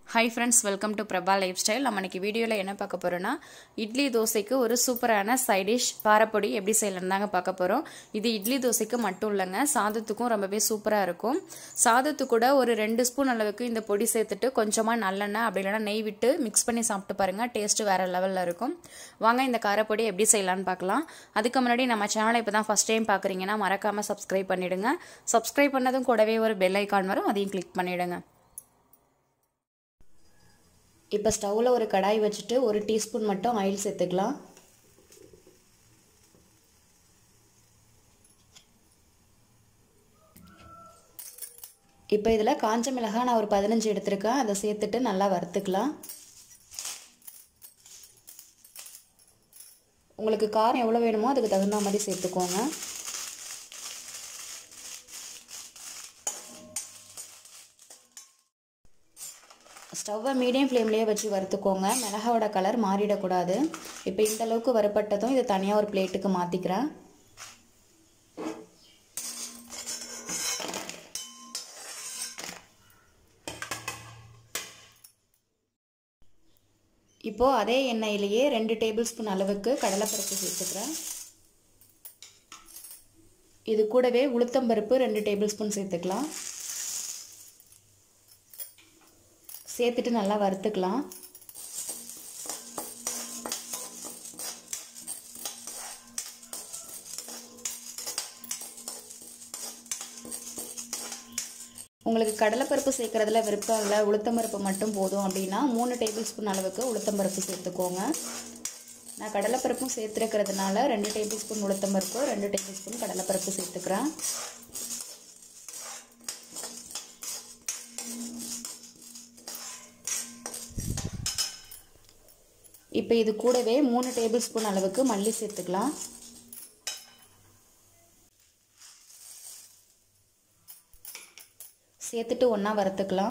hi friends welcome to Prabha life style நம்ம இன்னைக்கு வீடியோவில் என்ன பார்க்க போகிறோன்னா இட்லி தோசைக்கு ஒரு சூப்பரான சைடிஷ் காரப்பொடி எப்படி செய்யலாம் தாங்க பார்க்க போகிறோம் இது இட்லி தோசைக்கு மட்டும் இல்லைங்க சாதத்துக்கும் ரொம்பவே சூப்பராக இருக்கும் சாதத்து கூட ஒரு ரெண்டு ஸ்பூன் அளவுக்கு இந்த பொடி சேர்த்துட்டு கொஞ்சமாக நல்லெண்ணெய் அப்படி இல்லைனா நெய் விட்டு மிக்ஸ் பண்ணி சாப்பிட்டு பாருங்கள் டேஸ்ட்டு வேறு லெவலில் இருக்கும் வாங்க இந்த காரப்பொடி எப்படி செய்யலான்னு பார்க்கலாம் அதுக்கு முன்னாடி நம்ம சேனலை இப்போ தான் ஃபஸ்ட் டைம் பார்க்குறீங்கன்னா மறக்காமல் சப்ஸ்கிரைப் பண்ணிவிடுங்க சப்ஸ்கிரைப் பண்ணதும் கூடவே ஒரு பெல் ஐக்கான் வரும் அதையும் கிளிக் பண்ணிவிடுங்க இப்போ ஸ்டவ்வில் ஒரு கடாய் வச்சுட்டு ஒரு டீஸ்பூன் மட்டும் ஆயில் சேர்த்துக்கலாம் இப்போ இதில் காஞ்ச மிளகாய் நான் ஒரு பதினஞ்சு எடுத்திருக்கேன் அதை சேர்த்துட்டு நல்லா வறுத்துக்கலாம் உங்களுக்கு காரம் எவ்வளோ வேணுமோ அதுக்கு தகுந்த மாதிரி சேர்த்துக்கோங்க ஸ்டவ்வை மீடியம் ஃப்ளேம்லேயே வச்சு வறுத்துக்கோங்க மிளகாவோட கலர் மாறிடக்கூடாது இப்போ இந்த அளவுக்கு வறுப்பட்டதும் இதை தனியாக ஒரு பிளேட்டுக்கு மாற்றிக்கிறேன் இப்போது அதே எண்ணெயிலேயே ரெண்டு டேபிள் ஸ்பூன் அளவுக்கு கடலைப்பருப்பு சேர்த்துக்கிறேன் இது கூடவே உளுத்தம்பருப்பு ரெண்டு டேபிள் ஸ்பூன் சேர்த்துக்கலாம் சேர்த்துட்டு நல்லா வறுத்துக்கலாம் உங்களுக்கு கடலைப்பருப்பு சேர்க்குறதுல விருப்பம் இல்லை உளுத்தம்பருப்பு மட்டும் போதும் அப்படின்னா மூணு டேபிள் ஸ்பூன் அளவுக்கு உளுத்தம்பருப்பு சேர்த்துக்கோங்க நான் கடலைப்பருப்பும் சேர்த்துருக்கிறதுனால ரெண்டு டேபிள் ஸ்பூன் உளுத்தம்பருப்பு ரெண்டு டேபிள் ஸ்பூன் கடலைப்பருப்பு சேர்த்துக்கிறேன் இப்போ இது கூடவே மூணு டேபிள் ஸ்பூன் அளவுக்கு மல்லி சேர்த்துக்கலாம் சேர்த்துட்டு ஒன்றா வறுத்துக்கலாம்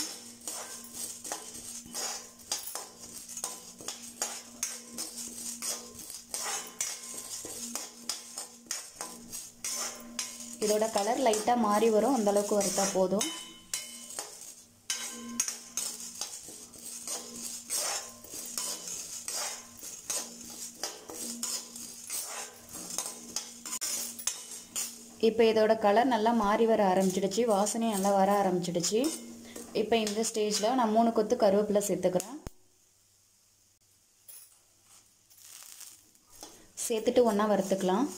இதோட கலர் லைட்டாக மாறி வரும் அந்தளவுக்கு வறுத்தா போதும் இப்போ இதோட கலர் நல்லா மாறி வர ஆரம்பிச்சிடுச்சு வாசனையும் நல்லா வர ஆரம்பிச்சிடுச்சு இப்போ இந்த ஸ்டேஜில் நான் மூணு கொத்து கருவேப்பிலை சேர்த்துக்கிறேன் சேர்த்துட்டு ஒன்றா வறுத்துக்கலாம்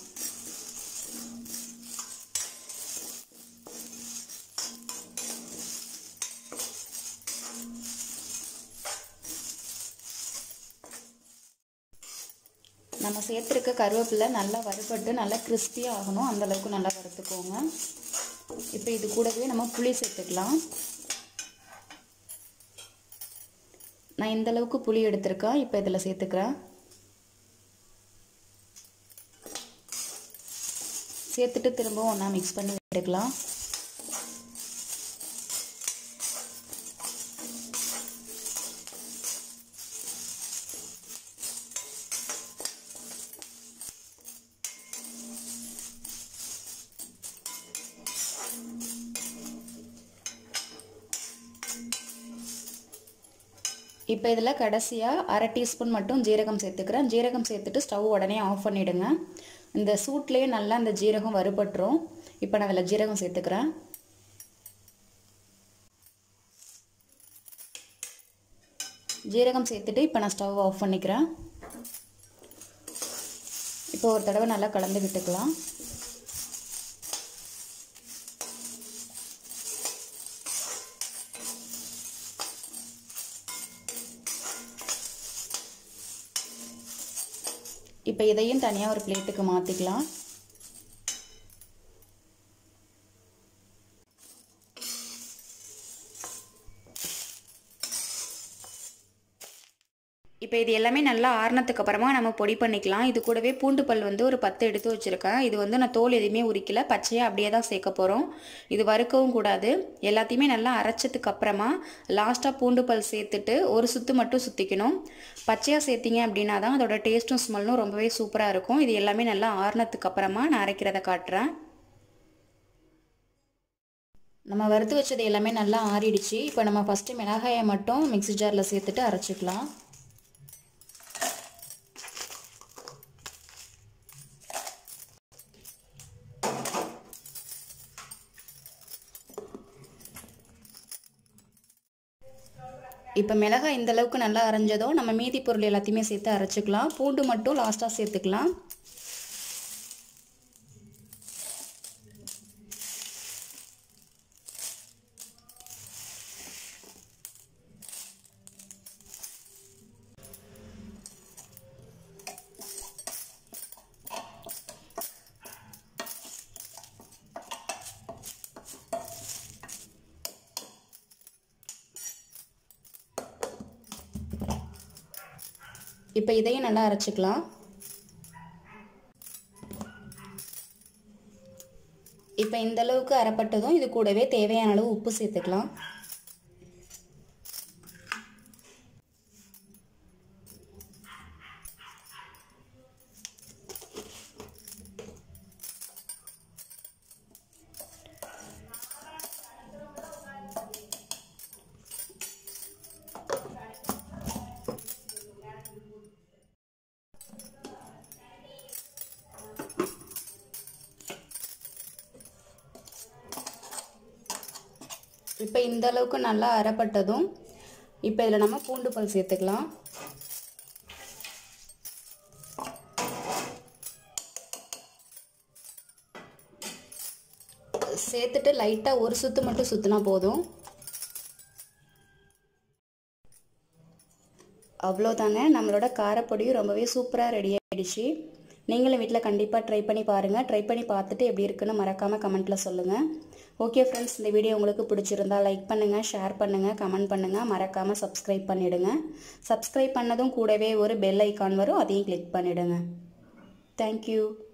நம்ம சேர்த்துருக்க கருவேப்பிலை நல்லா வறுபட்டு நல்லா கிறிஸ்பியாக ஆகணும் அந்தளவுக்கு நல்லா வறுத்துக்கோங்க இப்போ இது கூடவே நம்ம புளி சேர்த்துக்கலாம் நான் இந்த அளவுக்கு புளி எடுத்திருக்கேன் இப்போ இதில் சேர்த்துக்கிறேன் சேர்த்துட்டு திரும்பவும் ஒன்றா மிக்ஸ் பண்ணி விட்டுக்கலாம் இப்போ இதில் கடைசியாக அரை டீஸ்பூன் மட்டும் ஜீரகம் சேர்த்துக்கிறேன் ஜீரகம் சேர்த்துட்டு ஸ்டவ் உடனே ஆஃப் பண்ணிவிடுங்க இந்த சூட்லேயே நல்லா இந்த ஜீரகம் வறுபட்டுரும் இப்போ நான் அதில் ஜீரகம் சேர்த்துக்கிறேன் ஜீரகம் சேர்த்துட்டு இப்போ நான் ஸ்டவ் ஆஃப் பண்ணிக்கிறேன் இப்போ ஒரு தடவை நல்லா கலந்து விட்டுக்கலாம் இப்போ இதையும் தனியாக ஒரு பிளேட்டுக்கு மாற்றிக்கலாம் இப்போ இது எல்லாமே நல்லா ஆறுனதுக்கு அப்புறமா நம்ம பொடி பண்ணிக்கலாம் இது கூடவே பூண்டு பல் வந்து ஒரு பத்து எடுத்து வச்சுருக்கேன் இது வந்து நான் தோல் எதுவுமே உரிக்கல பச்சையாக அப்படியே தான் சேர்க்க போகிறோம் இது வறுக்கவும் கூடாது எல்லாத்தையுமே நல்லா அரைச்சதுக்கு அப்புறமா லாஸ்ட்டாக பூண்டு பல் சேர்த்துட்டு ஒரு சுற்று மட்டும் சுற்றிக்கணும் பச்சையாக சேர்த்திங்க அப்படின்னா தான் அதோட டேஸ்ட்டும் ஸ்மெல்லும் ரொம்பவே சூப்பராக இருக்கும் இது எல்லாமே நல்லா ஆறுனதுக்கு அப்புறமா நான் அரைக்கிறத காட்டுறேன் நம்ம வறுத்து வச்சது எல்லாமே நல்லா ஆறிடுச்சு இப்போ நம்ம ஃபஸ்ட்டு மிளகாயை மட்டும் மிக்ஸி ஜாரில் சேர்த்துட்டு அரைச்சிக்கலாம் இப்போ மிளகாய் இந்த அளவுக்கு நல்லா அரைஞ்சதும் நம்ம மீதி பொருள் எல்லாத்தையுமே சேர்த்து அரைச்சிக்கலாம் பூண்டு மட்டும் லாஸ்ட்டாக சேர்த்துக்கலாம் இப்போ இதையும் நல்லா அரைச்சிக்கலாம் இப்போ இந்த அளவுக்கு அரைப்பட்டதும் இது கூடவே தேவையான அளவு உப்பு சேர்த்துக்கலாம் இப்போ இந்த அளவுக்கு நல்லா அரைப்பட்டதும் இப்போ இதில் நம்ம பூண்டு பல் சேர்த்துக்கலாம் சேர்த்துட்டு லைட்டாக ஒரு சுத்து மட்டும் சுற்றினா போதும் அவ்வளோதாங்க நம்மளோட காரப்பொடியும் ரொம்பவே சூப்பராக ரெடி ஆகிடுச்சு நீங்களும் வீட்டில் கண்டிப்பாக ட்ரை பண்ணி பாருங்கள் ட்ரை பண்ணி பார்த்துட்டு எப்படி இருக்குன்னு மறக்காமல் கமெண்ட்டில் சொல்லுங்கள் ஓகே ஃப்ரெண்ட்ஸ் இந்த வீடியோ உங்களுக்கு பிடிச்சிருந்தா லைக் பண்ணுங்கள் ஷேர் பண்ணுங்கள் கமெண்ட் பண்ணுங்கள் மறக்காமல் சப்ஸ்கிரைப் பண்ணிவிடுங்க சப்ஸ்கிரைப் பண்ணதும் கூடவே ஒரு பெல் ஐக்கான் வரும் அதையும் கிளிக் பண்ணிவிடுங்க தேங்க்யூ